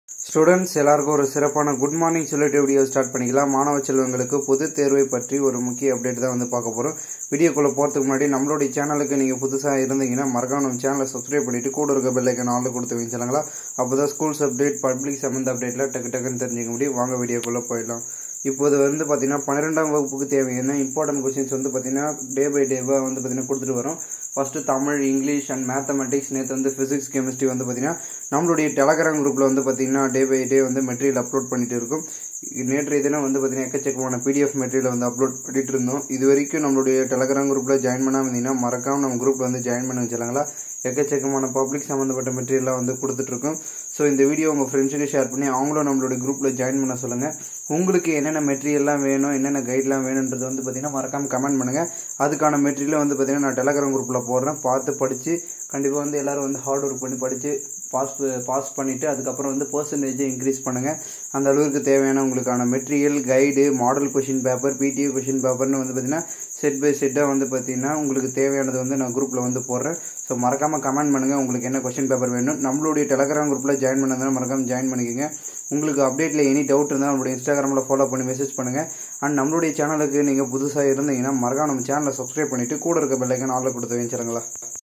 students எல்லாருக்கும் ஒரு சிறப்பான குட் மார்னிங் சொல்லிட்டு வீடியோ ஸ்டார்ட் பண்ணிக்கலாம் மாணவ செல்வங்களுக்கு பொது தேர்வை பற்றி ஒரு முக்கிய அப்டேட் தான் வந்து பார்க்க போகிறோம் வீடியோக்குள்ளே போகிறதுக்கு முன்னாடி நம்மளுடைய சேனலுக்கு நீங்கள் புதுசாக இருந்தீங்கன்னா மறக்காம நம்ம சேனலை சப்ஸ்கிரைப் பண்ணிட்டு கூட இருக்க பெல்லைக்கன் ஆளில் கொடுத்து வச்சுலாங்களா அப்போ தான் ஸ்கூல்ஸ் அப்டேட் பப்ளிக் சம்மந்த அப்டேட்டில் டக்கு டக்குன்னு தெரிஞ்சுக்க முடியும் வாங்க வீடியோக்குள்ளே போயிடலாம் இப்போது வந்து பார்த்தீங்கன்னா பன்னிரெண்டாம் வகுப்புக்கு தேவையான இம்பார்ட்டன்ட் கொஸ்டின்ஸ் வந்து பார்த்தீங்கன்னா டே பை டேவாக வந்து பார்த்தீங்கன்னா கொடுத்துட்டு வரோம் first Tamil English and mathematics நேற்று வந்து ஃபிசிக்ஸ் கெமிஸ்ட்ரி வந்து பார்த்தீங்கன்னா நம்மளுடைய டெலகிராம் குரூப்பில் வந்து பார்த்தீங்கன்னா டே பை டே வந்து மெட்டீரியல் அப்லோட் பண்ணிட்டு இருக்கும் நேற்றைய தினம் வந்து பார்த்தீங்கன்னா எக்கச்சக்கமான பிடிஎஃப் மெட்டீரியல் வந்து அப்லோட் பண்ணிட்டு இருந்தோம் இது வரைக்கும் நம்மளுடைய டெலகிராம் குரூப்பில் ஜாயின் பண்ணாமல் இருந்தீங்கன்னா மறக்காம நம்ம குரூப்பில் வந்து ஜாயின் பண்ண வச்சுலாங்களா எக்கச்சக்கமான பப்ளிக் சம்மந்தப்பட்ட மெட்டீரியலாக வந்து கொடுத்துட்ருக்கோம் ஸோ இந்த வீடியோ உங்கள் ஃப்ரெண்ட்ஸுக்கு ஷேர் பண்ணி அவங்களும் நம்மளுடைய குரூப்பில் ஜாயின் பண்ண சொல்லுங்கள் உங்களுக்கு என்னென்ன மெட்டீரியல்லாம் வேணும் என்னென்ன கைட்லாம் வேணுன்றது வந்து பார்த்தீங்கன்னா மறக்காமல் கமெண்ட் பண்ணுங்கள் அதுக்கான மெட்டீரியலை வந்து பார்த்தீங்கன்னா நான் டெலகிராம் குரூப்பில் போடுறேன் பார்த்து படித்து கண்டிப்பாக வந்து எல்லோரும் வந்து ஹார்ட் ஒர்க் பண்ணி படித்து பாஸ் பாஸ் பண்ணிவிட்டு அதுக்கப்புறம் வந்து பர்சன்டேஜை இன்க்ரீஸ் பண்ணுங்கள் அந்த அளவுக்கு தேவையான உங்களுக்கான material guide model question paper PTA question பேப்பர்னு வந்து பார்த்தீங்கன்னா செட் பை செட்டாக வந்து பார்த்தீங்கன்னா உங்களுக்கு தேவையானது வந்து நான் குரூப்பில் வந்து போடுறேன் ஸோ மறக்காமல் கமெண்ட் பண்ணுங்கள் உங்களுக்கு என்ன கொஷின் பேப்பர் வேணும் நம்மளுடைய டெலகிராம் குரூப்பில் ஜாயின் பண்ணதுனால மறக்காமல் ஜாயின் பண்ணிக்கோங்க உங்களுக்கு அப்டேட்டில் எனி டவுட் இருந்தால் நம்மளுடைய இன்ஸ்டாகிராமில் ஃபாலோ பண்ணி மெசேஜ் பண்ணுங்கள் அண்ட் நம்மளுடைய சேனலுக்கு நீங்கள் புதுசாக இருந்தீங்கன்னா மறக்காம நம்ம சேனலை சப்ஸ்கிரைப் பண்ணிவிட்டு கூட இருக்க பெல்லைக்கன் ஆர்டர் கொடுத்து வச்சுருங்களா